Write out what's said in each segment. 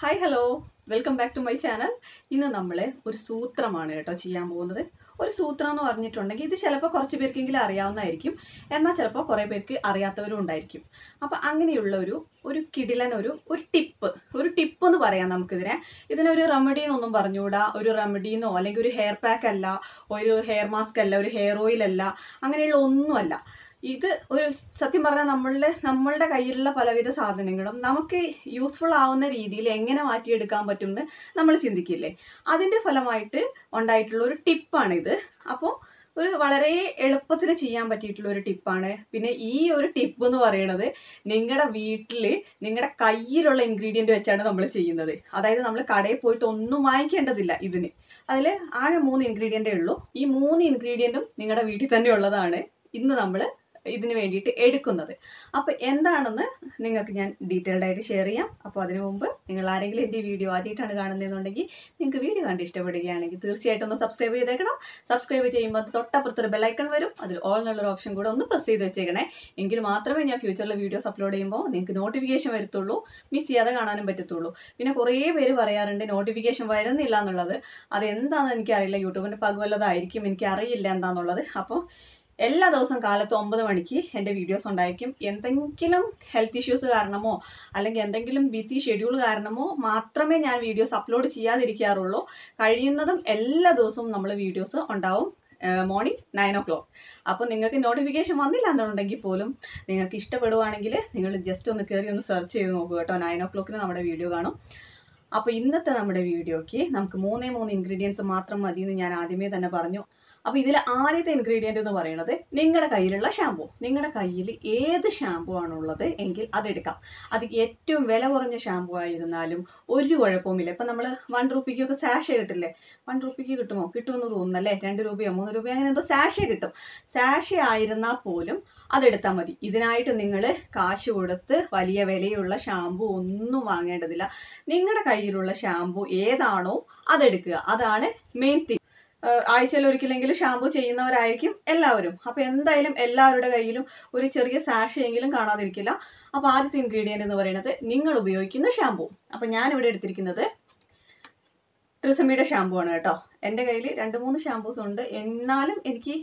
hi hello welcome back to my channel ഇന്ന് നമ്മൾ ഒരു സൂത്രമാണ് കേട്ടോ ചെയ്യാൻ പോകുന്നത് ഒരു സൂത്രം എന്ന് പറഞ്ഞിട്ടുണ്ടെങ്കിൽ ഇത് ചിലപ്പോൾ കുറച്ച് പേർക്കെങ്കിലും അറിയാവുന്നതായിരിക്കും എന്നാൽ ചിലപ്പോൾ കുറേ പേർക്ക് അറിയാത്തവരും ഉണ്ടായിരിക്കും അപ്പം അങ്ങനെയുള്ള ഒരു ഒരു കിടിലൻ ഒരു ഒരു ടിപ്പ് ഒരു ടിപ്പ് എന്ന് പറയാം നമുക്കിതിനെ ഇതിനൊരു റെമഡി എന്നൊന്നും പറഞ്ഞുകൂടാ ഒരു റെമഡിന്നോ അല്ലെങ്കിൽ ഒരു ഹെയർ പാക്ക് അല്ല ഒരു ഹെയർ മാസ്ക് അല്ല ഒരു ഹെയർ ഓയിൽ അല്ല അങ്ങനെയുള്ള ഒന്നുമല്ല ഇത് ഒരു സത്യം പറഞ്ഞാൽ നമ്മളുടെ നമ്മളുടെ കയ്യിലുള്ള പലവിധ സാധനങ്ങളും നമുക്ക് യൂസ്ഫുൾ ആവുന്ന രീതിയിൽ എങ്ങനെ മാറ്റിയെടുക്കാൻ പറ്റും എന്ന് നമ്മൾ ചിന്തിക്കില്ലേ അതിന്റെ ഫലമായിട്ട് ഉണ്ടായിട്ടുള്ള ഒരു ടിപ്പാണ് ഇത് അപ്പോൾ ഒരു വളരെ എളുപ്പത്തിൽ ചെയ്യാൻ പറ്റിയിട്ടുള്ള ഒരു ടിപ്പാണ് പിന്നെ ഈ ഒരു ടിപ്പ് എന്ന് പറയുന്നത് നിങ്ങളുടെ വീട്ടിൽ നിങ്ങളുടെ കയ്യിലുള്ള ഇൻഗ്രീഡിയന്റ് വെച്ചാണ് നമ്മൾ ചെയ്യുന്നത് അതായത് നമ്മൾ കടയിൽ പോയിട്ട് ഒന്നും വാങ്ങിക്കേണ്ടതില്ല ഇതിന് അതിൽ ആകെ മൂന്ന് ഇൻഗ്രീഡിയൻ്റേ ഉള്ളൂ ഈ മൂന്ന് ഇൻഗ്രീഡിയൻറ്റും നിങ്ങളുടെ വീട്ടിൽ തന്നെ ഉള്ളതാണ് ഇന്ന് നമ്മൾ ഇതിന് വേണ്ടിയിട്ട് എടുക്കുന്നത് അപ്പോൾ എന്താണെന്ന് നിങ്ങൾക്ക് ഞാൻ ഡീറ്റെയിൽഡ് ആയിട്ട് ഷെയർ ചെയ്യാം അപ്പോൾ അതിനു മുമ്പ് നിങ്ങൾ ആരെങ്കിലും എൻ്റെ ഈ വീഡിയോ ആദ്യമായിട്ടാണ് കാണുന്നതെന്നുണ്ടെങ്കിൽ നിങ്ങൾക്ക് വീഡിയോ കണ്ട് ഇഷ്ടപ്പെടുകയാണെങ്കിൽ തീർച്ചയായിട്ടും ഒന്ന് സബ്സ്ക്രൈബ് ചെയ്തേക്കണം സബ്സ്ക്രൈബ് ചെയ്യുമ്പോൾ തൊട്ടപ്പുറത്തൊരു ബെല്ലൈക്കൺ വരും അതിൽ ഓൾ എന്നുള്ളൊരു ഓപ്ഷൻ കൂടെ ഒന്ന് പ്രസ് ചെയ്ത് വെച്ചേക്കണേ എങ്കിൽ മാത്രമേ ഞാൻ ഫ്യൂച്ചറിൽ വീഡിയോസ് അപ്ലോഡ് ചെയ്യുമ്പോൾ നിങ്ങൾക്ക് നോട്ടിഫിക്കേഷൻ വരത്തുള്ളൂ മിസ് ചെയ്യാതെ കാണാനും പറ്റത്തുള്ളൂ പിന്നെ കുറേ പേര് പറയാറുണ്ട് നോട്ടിഫിക്കേഷൻ വരുന്നില്ല എന്നുള്ളത് അത് എന്താണെന്ന് എനിക്കറിയില്ല യൂട്യൂബിൻ്റെ പകുവല്ലതായിരിക്കും എനിക്ക് അറിയില്ല എന്താണെന്നുള്ളത് അപ്പോൾ എല്ലാ ദിവസവും കാലത്ത് ഒമ്പത് മണിക്ക് എൻ്റെ വീഡിയോസ് ഉണ്ടായിരിക്കും എന്തെങ്കിലും ഹെൽത്ത് ഇഷ്യൂസ് കാരണമോ അല്ലെങ്കിൽ എന്തെങ്കിലും ബിസി ഷെഡ്യൂൾ കാരണമോ മാത്രമേ ഞാൻ വീഡിയോസ് അപ്ലോഡ് ചെയ്യാതിരിക്കാറുള്ളൂ കഴിയുന്നതും എല്ലാ ദിവസവും നമ്മൾ വീഡിയോസ് ഉണ്ടാവും മോർണിംഗ് നയൻ ഓ ക്ലോക്ക് അപ്പോൾ നിങ്ങൾക്ക് നോട്ടിഫിക്കേഷൻ വന്നില്ല എന്നുണ്ടെങ്കിൽ പോലും നിങ്ങൾക്ക് ഇഷ്ടപ്പെടുവാണെങ്കിൽ നിങ്ങൾ ജസ്റ്റ് ഒന്ന് കയറി ഒന്ന് സെർച്ച് ചെയ്ത് നോക്കുക കേട്ടോ നയൻ ഓ ക്ലോക്കിന് നമ്മുടെ വീഡിയോ കാണും അപ്പോൾ ഇന്നത്തെ നമ്മുടെ വീഡിയോയ്ക്ക് നമുക്ക് മൂന്നേ മൂന്ന് ഇൻഗ്രീഡിയൻസ് മാത്രം മതി എന്ന് ഞാൻ ആദ്യമേ തന്നെ പറഞ്ഞു അപ്പൊ ഇതിൽ ആദ്യത്തെ ഇൻഗ്രീഡിയന്റ് എന്ന് പറയുന്നത് നിങ്ങളുടെ കയ്യിലുള്ള ഷാമ്പു നിങ്ങളുടെ കയ്യിൽ ഏത് ഷാമ്പു ആണുള്ളത് എങ്കിൽ അതെടുക്കാം അത് ഏറ്റവും വില കുറഞ്ഞ ഷാമ്പു ആയിരുന്നാലും ഒരു കുഴപ്പവുമില്ല ഇപ്പൊ നമ്മൾ വൺ റുപ്പിക്കൊക്കെ സാഷേ കിട്ടില്ലേ വൺ റുപ്പിക്ക് കിട്ടുമോ കിട്ടുമെന്ന് തോന്നുന്നല്ലേ രണ്ട് രൂപയോ മൂന്ന് രൂപയോ അങ്ങനെ എന്തോ സാഷേ കിട്ടും സാഷേ ആയിരുന്നാൽ പോലും അതെടുത്താൽ മതി ഇതിനായിട്ട് നിങ്ങൾ കാശ് കൊടുത്ത് വലിയ വിലയുള്ള ഷാമ്പു ഒന്നും വാങ്ങേണ്ടതില്ല നിങ്ങളുടെ കയ്യിലുള്ള ഷാമ്പു ഏതാണോ അതെടുക്കുക അതാണ് മെയിൻ തിങ് ആഴ്ചയിൽ ഒരിക്കലെങ്കിലും ഷാമ്പു ചെയ്യുന്നവരായിരിക്കും എല്ലാവരും അപ്പൊ എന്തായാലും എല്ലാവരുടെ കയ്യിലും ഒരു ചെറിയ സാഷയെങ്കിലും കാണാതിരിക്കില്ല അപ്പൊ ആദ്യത്തെ ഇൻഗ്രീഡിയന്റ് എന്ന് പറയുന്നത് നിങ്ങൾ ഉപയോഗിക്കുന്ന ഷാമ്പു അപ്പൊ ഞാൻ ഇവിടെ എടുത്തിരിക്കുന്നത് ട്രിസമിയുടെ ഷാമ്പു ആണ് കേട്ടോ എൻ്റെ കയ്യിൽ രണ്ട് മൂന്ന് ഷാമ്പൂസ് ഉണ്ട് എന്നാലും എനിക്ക്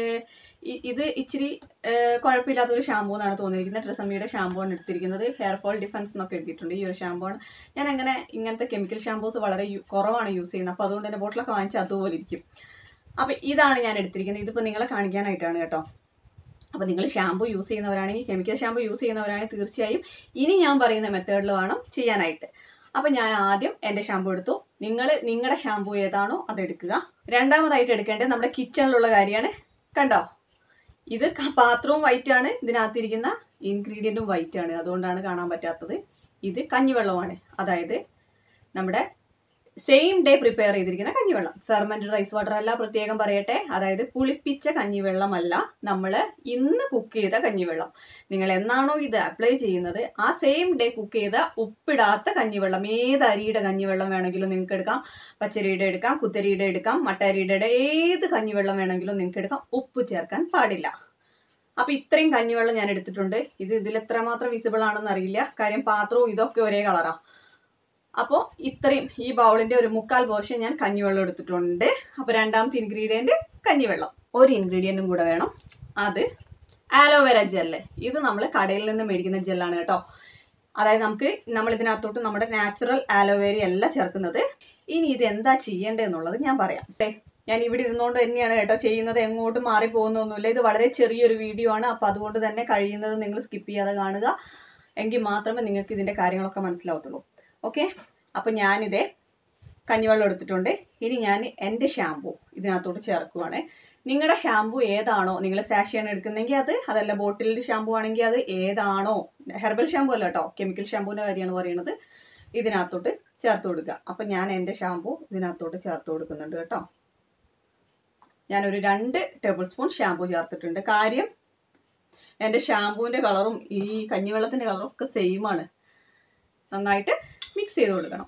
ഇത് ഇച്ചിരി കുഴപ്പമില്ലാത്തൊരു ഷാമ്പൂ എന്നാണ് തോന്നിയിരിക്കുന്നത് ട്രിസമിയുടെ ഷാമ്പൂ ആണ് എടുത്തിരിക്കുന്നത് ഹെയർ ഫോൾ ഡിഫൻസ് എന്നൊക്കെ എഴുതിയിട്ടുണ്ട് ഈ ഒരു ഷാമ്പൂ ആണ് ഞാൻ അങ്ങനെ ഇങ്ങനത്തെ കെമിക്കൽ ഷാമ്പൂസ് വളരെ കുറവാണ് യൂസ് ചെയ്യുന്നത് അപ്പോൾ അതുകൊണ്ട് തന്നെ ബോട്ടിലൊക്കെ വാങ്ങിച്ചാൽ അതുപോലെ ഇരിക്കും അപ്പം ഇതാണ് ഞാൻ എടുത്തിരിക്കുന്നത് ഇതിപ്പോൾ നിങ്ങളെ കാണിക്കാനായിട്ടാണ് കേട്ടോ അപ്പോൾ നിങ്ങൾ ഷാമ്പു യൂസ് ചെയ്യുന്നവരാണെങ്കിൽ കെമിക്കൽ ഷാമ്പു യൂസ് ചെയ്യുന്നവരാണെങ്കിൽ തീർച്ചയായും ഇനി ഞാൻ പറയുന്ന മെത്തേഡിൽ വേണം ചെയ്യാനായിട്ട് അപ്പൊ ഞാൻ ആദ്യം എന്റെ ഷാമ്പു എടുത്തു നിങ്ങൾ നിങ്ങളുടെ ഷാമ്പു ഏതാണോ അത് എടുക്കുക രണ്ടാമതായിട്ട് എടുക്കേണ്ടത് നമ്മുടെ കിച്ചണിലുള്ള കാര്യമാണ് കണ്ടോ ഇത് പാത്രവും വൈറ്റ് ആണ് ഇതിനകത്തിരിക്കുന്ന ഇൻഗ്രീഡിയൻറ്റും വൈറ്റ് ആണ് അതുകൊണ്ടാണ് കാണാൻ പറ്റാത്തത് ഇത് കഞ്ഞിവെള്ളമാണ് അതായത് നമ്മുടെ സെയിം ഡേ പ്രിപ്പയർ ചെയ്തിരിക്കുന്ന കഞ്ഞിവെള്ളം ഫെർമെന്റഡ് റൈസ് വാട്ടർ അല്ല പ്രത്യേകം പറയട്ടെ അതായത് പുളിപ്പിച്ച കഞ്ഞിവെള്ളമല്ല നമ്മൾ ഇന്ന് കുക്ക് ചെയ്ത കഞ്ഞിവെള്ളം നിങ്ങൾ എന്നാണോ ഇത് അപ്ലൈ ചെയ്യുന്നത് ആ സെയിം ഡേ കുക്ക് ചെയ്ത ഉപ്പിടാത്ത കഞ്ഞിവെള്ളം ഏത് അരിയുടെ കഞ്ഞിവെള്ളം വേണമെങ്കിലും നിങ്ങൾക്ക് എടുക്കാം പച്ചരിയുടെ എടുക്കാം കുത്തരിയുടെ എടുക്കാം മട്ടരിയുടെ ഏത് കഞ്ഞിവെള്ളം വേണമെങ്കിലും നിങ്ങൾക്ക് എടുക്കാം ഉപ്പ് ചേർക്കാൻ പാടില്ല അപ്പൊ ഇത്രയും കഞ്ഞിവെള്ളം ഞാൻ എടുത്തിട്ടുണ്ട് ഇത് ഇതിൽ എത്രമാത്രം വിസിബിൾ ആണെന്ന് അറിയില്ല കാര്യം പാത്രവും ഇതൊക്കെ ഒരേ കളറാ അപ്പോൾ ഇത്രയും ഈ ബൗളിന്റെ ഒരു മുക്കാൽ പോർഷൻ ഞാൻ കഞ്ഞിവെള്ളം എടുത്തിട്ടുണ്ട് അപ്പൊ രണ്ടാമത്തെ ഇൻഗ്രീഡിയന്റ് കഞ്ഞിവെള്ളം ഒരു ഇൻഗ്രീഡിയന്റും കൂടെ വേണം അത് ആലോവേര ജെല്ല് ഇത് നമ്മൾ കടയിൽ നിന്ന് മേടിക്കുന്ന ജെല്ലാണ് കേട്ടോ അതായത് നമുക്ക് നമ്മൾ ഇതിനകത്തോട്ട് നമ്മുടെ നാച്ചുറൽ ആലോവേര അല്ല ചേർക്കുന്നത് ഇനി ഇത് എന്താ ചെയ്യേണ്ടതെന്നുള്ളത് ഞാൻ പറയാം ഞാൻ ഇവിടെ ഇരുന്നുകൊണ്ട് തന്നെയാണ് കേട്ടോ ചെയ്യുന്നത് എങ്ങോട്ടും മാറി പോകുന്നൊന്നുമില്ല ഇത് വളരെ ചെറിയൊരു വീഡിയോ ആണ് അപ്പൊ അതുകൊണ്ട് തന്നെ കഴിയുന്നത് നിങ്ങൾ സ്കിപ്പ് ചെയ്യാതെ കാണുക എങ്കിൽ മാത്രമേ നിങ്ങൾക്ക് ഇതിന്റെ കാര്യങ്ങളൊക്കെ മനസ്സിലാവത്തുള്ളൂ ഓക്കെ അപ്പൊ ഞാനിത് കഞ്ഞിവെള്ളം എടുത്തിട്ടുണ്ട് ഇനി ഞാൻ എൻ്റെ ഷാമ്പു ഇതിനകത്തോട്ട് ചേർക്കുവാണ് നിങ്ങളുടെ ഷാമ്പു ഏതാണോ നിങ്ങൾ സാഷിയാണ് എടുക്കുന്നെങ്കിൽ അത് അതല്ല ബോട്ടിൽ ഷാമ്പു ആണെങ്കിൽ അത് ഏതാണോ ഹെർബൽ ഷാമ്പു അല്ല കേട്ടോ കെമിക്കൽ ഷാമ്പുവിന്റെ കാര്യമാണ് പറയുന്നത് ഇതിനകത്തോട്ട് ചേർത്ത് കൊടുക്കുക അപ്പൊ ഞാൻ എൻ്റെ ഷാമ്പു ഇതിനകത്തോട്ട് ചേർത്ത് കൊടുക്കുന്നുണ്ട് കേട്ടോ ഞാനൊരു രണ്ട് ടേബിൾ സ്പൂൺ ഷാമ്പു ചേർത്തിട്ടുണ്ട് കാര്യം എൻ്റെ ഷാമ്പുവിന്റെ കളറും ഈ കഞ്ഞിവെള്ളത്തിന്റെ കളറും ഒക്കെ സെയിം ആണ് നന്നായിട്ട് മിക്സ് ചെയ്ത് കൊടുക്കണം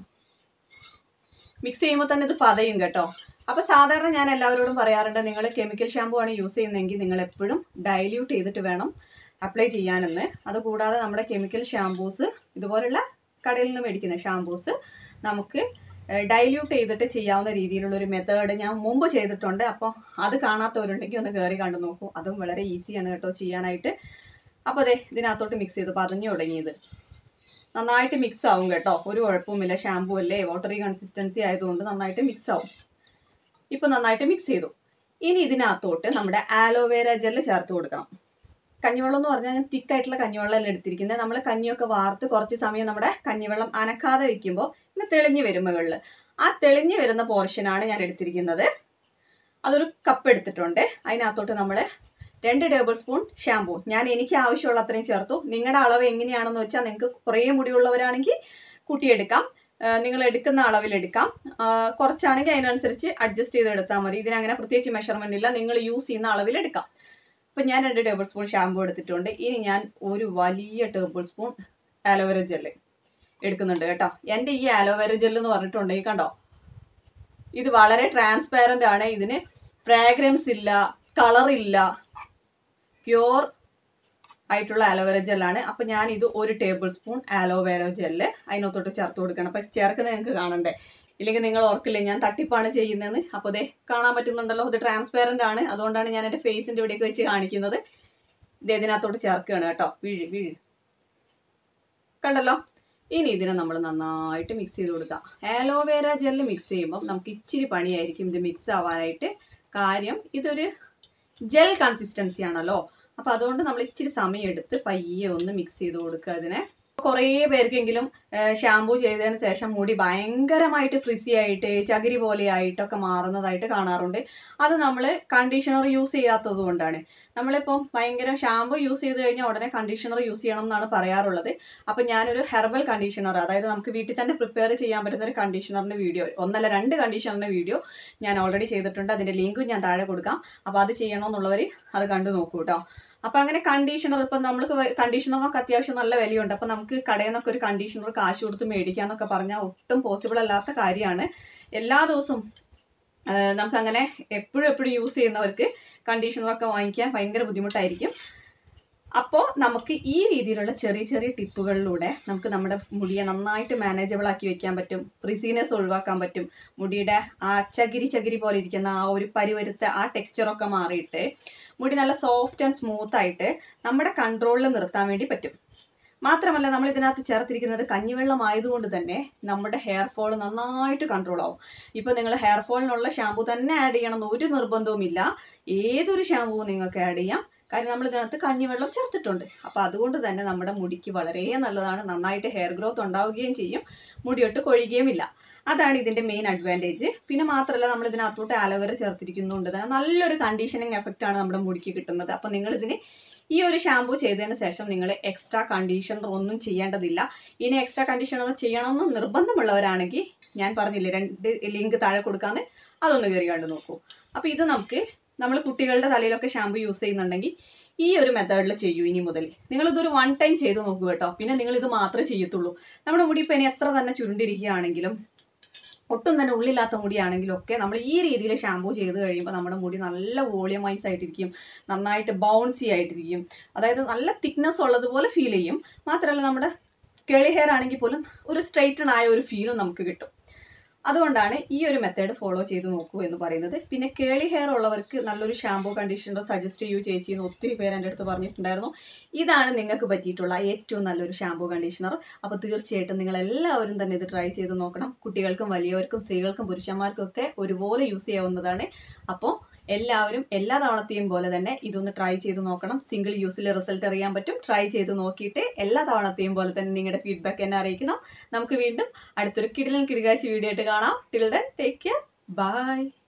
മിക്സ് ചെയ്യുമ്പോൾ തന്നെ ഇത് പതയും കേട്ടോ അപ്പൊ സാധാരണ ഞാൻ എല്ലാവരോടും പറയാറുണ്ട് നിങ്ങൾ കെമിക്കൽ ഷാമ്പു ആണ് യൂസ് ചെയ്യുന്നതെങ്കിൽ നിങ്ങൾ എപ്പോഴും ഡൈല്യൂട്ട് ചെയ്തിട്ട് വേണം അപ്ലൈ ചെയ്യാനെന്ന് അതുകൂടാതെ നമ്മുടെ കെമിക്കൽ ഷാമ്പൂസ് ഇതുപോലുള്ള കടയിൽ നിന്ന് മേടിക്കുന്ന ഷാംപൂസ് നമുക്ക് ഡൈല്യൂട്ട് ചെയ്തിട്ട് ചെയ്യാവുന്ന രീതിയിലുള്ള ഒരു മെത്തേഡ് ഞാൻ മുമ്പ് ചെയ്തിട്ടുണ്ട് അപ്പോൾ അത് കാണാത്തവരുണ്ടെങ്കിൽ ഒന്ന് കയറി കണ്ടു നോക്കൂ അതും വളരെ ഈസിയാണ് കേട്ടോ ചെയ്യാനായിട്ട് അപ്പോൾ അതെ ഇതിനകത്തോട്ട് മിക്സ് ചെയ്ത് പതഞ്ഞു തുടങ്ങിയത് നന്നായിട്ട് മിക്സ് ആവും കേട്ടോ ഒരു കുഴപ്പവുമില്ല ഷാമ്പൂ അല്ലേ വാട്ടറി കൺസിസ്റ്റൻസി ആയതുകൊണ്ട് നന്നായിട്ട് മിക്സ് ആവും ഇപ്പൊ നന്നായിട്ട് മിക്സ് ചെയ്തു ഇനി ഇതിനകത്തോട്ട് നമ്മുടെ ആലോവേര ജെല്ല് ചേർത്ത് കൊടുക്കണം കഞ്ഞിവെള്ളം എന്ന് പറഞ്ഞാൽ ഞാൻ തിക്കായിട്ടുള്ള കഞ്ഞിവെള്ളം എടുത്തിരിക്കുന്നത് നമ്മൾ കഞ്ഞിയൊക്കെ വാർത്ത് കുറച്ച് സമയം നമ്മുടെ കഞ്ഞിവെള്ളം അനക്കാതെ വെക്കുമ്പോൾ ഇങ്ങനെ തെളിഞ്ഞു വരും മുകളിൽ ആ തെളിഞ്ഞു വരുന്ന പോർഷനാണ് ഞാൻ എടുത്തിരിക്കുന്നത് അതൊരു കപ്പ് എടുത്തിട്ടുണ്ട് അതിനകത്തോട്ട് നമ്മൾ രണ്ട് ടേബിൾ സ്പൂൺ ഷാമ്പൂ ഞാൻ എനിക്ക് ആവശ്യമുള്ള അത്രയും ചേർത്തു നിങ്ങളുടെ അളവ് എങ്ങനെയാണെന്ന് വെച്ചാൽ നിങ്ങൾക്ക് കുറേ മുടിയുള്ളവരാണെങ്കിൽ കൂട്ടിയെടുക്കാം നിങ്ങൾ എടുക്കുന്ന അളവിൽ എടുക്കാം കുറച്ചാണെങ്കിൽ അതിനനുസരിച്ച് അഡ്ജസ്റ്റ് ചെയ്ത് എടുത്താൽ മതി ഇതിനങ്ങനെ പ്രത്യേകിച്ച് മെഷർമെന്റ് ഇല്ല നിങ്ങൾ യൂസ് ചെയ്യുന്ന അളവിൽ എടുക്കാം അപ്പൊ ഞാൻ രണ്ട് ടേബിൾ സ്പൂൺ ഷാമ്പൂ എടുത്തിട്ടുണ്ട് ഇനി ഞാൻ ഒരു വലിയ ടേബിൾ സ്പൂൺ ആലോവേര ജെല്ല് എടുക്കുന്നുണ്ട് കേട്ടോ എൻ്റെ ഈ ആലോവേര ജെല്ല് എന്ന് പറഞ്ഞിട്ടുണ്ടെങ്കിൽ കണ്ടോ ഇത് വളരെ ട്രാൻസ്പാരന്റ് ആണ് ഇതിന് ഫ്രാഗ്രൻസ് ഇല്ല കളർ ഇല്ല പ്യുവർ ആയിട്ടുള്ള ആലോവേര ജെല്ലാണ് അപ്പൊ ഞാൻ ഇത് ഒരു ടേബിൾ സ്പൂൺ ആലോവേര ജെല്ല് അതിനകത്തോട്ട് ചേർത്ത് കൊടുക്കണം അപ്പൊ ചേർക്കുന്നത് നിങ്ങൾക്ക് കാണണ്ടേ ഇല്ലെങ്കിൽ നിങ്ങൾ ഓർക്കില്ലേ ഞാൻ തട്ടിപ്പാണ് ചെയ്യുന്നതെന്ന് അപ്പോൾ ദേ കാണാൻ പറ്റുന്നുണ്ടല്ലോ ഇത് ട്രാൻസ്പാരന്റ് ആണ് അതുകൊണ്ടാണ് ഞാൻ എൻ്റെ ഫേസിന്റെ ഇവിടേക്ക് വെച്ച് കാണിക്കുന്നത് ഇത് ഇതിനകത്തോട്ട് ചേർക്കുകയാണ് കേട്ടോ വീഴ് വീഴ് കണ്ടല്ലോ ഇനി ഇതിനെ നമ്മൾ നന്നായിട്ട് മിക്സ് ചെയ്ത് കൊടുക്കാം ആലോവേര ജെല്ല് മിക്സ് ചെയ്യുമ്പോൾ നമുക്ക് ഇച്ചിരി പണിയായിരിക്കും ഇത് മിക്സ് ആവാനായിട്ട് കാര്യം ഇതൊരു ജെൽ കൺസിസ്റ്റൻസി ആണല്ലോ അപ്പൊ അതുകൊണ്ട് നമ്മൾ ഇച്ചിരി സമയം എടുത്ത് പയ്യെ ഒന്ന് മിക്സ് ചെയ്ത് കൊടുക്കുക അതിനെ കുറേ പേർക്കെങ്കിലും ഷാമ്പൂ ചെയ്തതിന് ശേഷം മുടി ഭയങ്കരമായിട്ട് ഫ്രിസി ആയിട്ട് ചകിരി പോലെ ആയിട്ടൊക്കെ മാറുന്നതായിട്ട് കാണാറുണ്ട് അത് നമ്മൾ കണ്ടീഷണർ യൂസ് ചെയ്യാത്തത് കൊണ്ടാണ് നമ്മളിപ്പം ഭയങ്കര ഷാമ്പൂ യൂസ് ചെയ്ത് കഴിഞ്ഞാൽ ഉടനെ കണ്ടീഷണർ യൂസ് ചെയ്യണം എന്നാണ് പറയാറുള്ളത് അപ്പൊ ഞാനൊരു ഹെർബൽ കണ്ടീഷണർ അതായത് നമുക്ക് വീട്ടിൽ തന്നെ പ്രിപ്പയർ ചെയ്യാൻ പറ്റുന്ന ഒരു കണ്ടീഷണറിന്റെ വീഡിയോ ഒന്നല്ല രണ്ട് കണ്ടീഷണറിന്റെ വീഡിയോ ഞാൻ ഓൾറെഡി ചെയ്തിട്ടുണ്ട് അതിന്റെ ലിങ്കും ഞാൻ താഴെ കൊടുക്കാം അപ്പൊ അത് ചെയ്യണമെന്നുള്ളവർ അത് കണ്ടു നോക്കൂ കേട്ടോ അപ്പൊ അങ്ങനെ കണ്ടീഷണർ ഇപ്പൊ നമ്മൾക്ക് കണ്ടീഷണറിനൊക്കെ അത്യാവശ്യം നല്ല വിലയുണ്ട് അപ്പൊ നമുക്ക് കടയിൽ നിന്നൊക്കെ ഒരു കണ്ടീഷണർ കാശ് കൊടുത്ത് മേടിക്കാന്നൊക്കെ പറഞ്ഞാൽ ഒട്ടും പോസിബിൾ അല്ലാത്ത കാര്യമാണ് എല്ലാ ദിവസവും നമുക്ക് അങ്ങനെ എപ്പോഴും എപ്പോഴും യൂസ് ചെയ്യുന്നവർക്ക് കണ്ടീഷണറൊക്കെ വാങ്ങിക്കാൻ ഭയങ്കര ബുദ്ധിമുട്ടായിരിക്കും അപ്പോൾ നമുക്ക് ഈ രീതിയിലുള്ള ചെറിയ ചെറിയ ടിപ്പുകളിലൂടെ നമുക്ക് നമ്മുടെ മുടിയെ നന്നായിട്ട് മാനേജബിൾ ആക്കി വെക്കാൻ പറ്റും ഫ്രിസിനെസ് ഒഴിവാക്കാൻ പറ്റും മുടിയുടെ ആ ചകിരി ചകിരി പോലെ ഇരിക്കുന്ന ആ ഒരു പരിവരുത്ത ആ ടെക്സ്ചറൊക്കെ മാറിയിട്ട് മുടി നല്ല സോഫ്റ്റ് ആൻഡ് സ്മൂത്ത് ആയിട്ട് നമ്മുടെ കൺട്രോളിൽ നിർത്താൻ വേണ്ടി പറ്റും മാത്രമല്ല നമ്മൾ ഇതിനകത്ത് ചേർത്തിരിക്കുന്നത് കഞ്ഞിവെള്ളം ആയതുകൊണ്ട് തന്നെ നമ്മുടെ ഹെയർ ഫോൾ നന്നായിട്ട് കൺട്രോൾ ആവും ഇപ്പൊ നിങ്ങൾ ഹെയർ ഫോളിനുള്ള ഷാമ്പു തന്നെ ആഡ് ചെയ്യണം എന്ന് ഒരു നിർബന്ധവുമില്ല ഏതൊരു ഷാമ്പുവും നിങ്ങൾക്ക് ആഡ് ചെയ്യാം കാര്യം നമ്മൾ ഇതിനകത്ത് കഞ്ഞിവെള്ളം ചേർത്തിട്ടുണ്ട് അപ്പൊ അതുകൊണ്ട് തന്നെ നമ്മുടെ മുടിക്ക് വളരെ നല്ലതാണ് നന്നായിട്ട് ഹെയർ ഗ്രോത്ത് ഉണ്ടാവുകയും ചെയ്യും മുടിയൊട്ട് കൊഴിയുകയും ഇല്ല അതാണ് ഇതിന്റെ മെയിൻ അഡ്വാൻറ്റേജ് പിന്നെ മാത്രമല്ല നമ്മൾ ഇതിനകത്തോട്ട് ആലോവേര ചേർത്തിരിക്കുന്നതുകൊണ്ട് തന്നെ നല്ലൊരു കണ്ടീഷനിങ് എഫക്റ്റ് ആണ് നമ്മുടെ മുടിക്ക് കിട്ടുന്നത് അപ്പൊ നിങ്ങൾ ഇതിന് ഈ ഒരു ഷാമ്പു ചെയ്തതിന് ശേഷം നിങ്ങൾ എക്സ്ട്രാ കണ്ടീഷണർ ഒന്നും ചെയ്യേണ്ടതില്ല ഇനി എക്സ്ട്രാ കണ്ടീഷണർ ചെയ്യണമെന്ന് നിർബന്ധമുള്ളവരാണെങ്കിൽ ഞാൻ പറഞ്ഞില്ലേ രണ്ട് ലിങ്ക് താഴെ കൊടുക്കാന്ന് അതൊന്ന് കയറി കണ്ടു നോക്കൂ അപ്പൊ ഇത് നമുക്ക് നമ്മൾ കുട്ടികളുടെ തലയിലൊക്കെ ഷാമ്പു യൂസ് ചെയ്യുന്നുണ്ടെങ്കിൽ ഈ ഒരു മെത്തേഡിൽ ചെയ്യൂ ഇനി മുതൽ നിങ്ങൾ ഇതൊരു വൺ ടൈം ചെയ്ത് നോക്കൂ കേട്ടോ പിന്നെ നിങ്ങൾ ഇത് മാത്രമേ ചെയ്യത്തുള്ളൂ നമ്മുടെ മുടി ഇപ്പൊ ഇനി എത്ര തന്നെ ചുരുണ്ടിരിക്കുകയാണെങ്കിലും ഒട്ടും തന്നെ ഉള്ളില്ലാത്ത മുടിയാണെങ്കിലും ഒക്കെ നമ്മൾ ഈ രീതിയിൽ ഷാമ്പൂ ചെയ്ത് കഴിയുമ്പോൾ നമ്മുടെ മുടി നല്ല വോളിയമൈസ് ആയിട്ടിരിക്കും നന്നായിട്ട് ബൗൺസി ആയിട്ടിരിക്കും അതായത് നല്ല തിക്നെസ് ഉള്ളതുപോലെ ഫീൽ ചെയ്യും മാത്രമല്ല നമ്മുടെ കേളി ഹെയർ ആണെങ്കിൽ പോലും ഒരു സ്ട്രൈറ്റൺ ആയ ഒരു ഫീലും നമുക്ക് കിട്ടും അതുകൊണ്ടാണ് ഈ ഒരു മെത്തേഡ് ഫോളോ ചെയ്ത് നോക്കൂ എന്ന് പറയുന്നത് പിന്നെ കേളി ഹെയർ ഉള്ളവർക്ക് നല്ലൊരു ഷാമ്പൂ കണ്ടീഷണർ സജസ്റ്റ് ചെയ്യൂ ചേച്ചി എന്ന് ഒത്തിരി പേര് എൻ്റെ അടുത്ത് പറഞ്ഞിട്ടുണ്ടായിരുന്നു ഇതാണ് നിങ്ങൾക്ക് പറ്റിയിട്ടുള്ള ഏറ്റവും നല്ലൊരു ഷാമ്പൂ കണ്ടീഷണർ അപ്പോൾ തീർച്ചയായിട്ടും നിങ്ങൾ എല്ലാവരും തന്നെ ഇത് ട്രൈ ചെയ്ത് നോക്കണം കുട്ടികൾക്കും വലിയവർക്കും സ്ത്രീകൾക്കും പുരുഷന്മാർക്കും ഒക്കെ ഒരുപോലെ യൂസ് ചെയ്യാവുന്നതാണ് അപ്പോൾ എല്ലാവരും എല്ലാ തവണത്തെയും പോലെ തന്നെ ഇതൊന്ന് ട്രൈ ചെയ്ത് നോക്കണം സിംഗിൾ യൂസിൽ റിസൾട്ട് അറിയാൻ പറ്റും ട്രൈ ചെയ്ത് നോക്കിയിട്ട് എല്ലാ തവണത്തെയും പോലെ തന്നെ നിങ്ങളുടെ ഫീഡ്ബാക്ക് എന്നെ അറിയിക്കണം നമുക്ക് വീണ്ടും അടുത്തൊരു കിടിലൻ കിടികാച്ചി വീഡിയോ ആയിട്ട് കാണാം till then take care by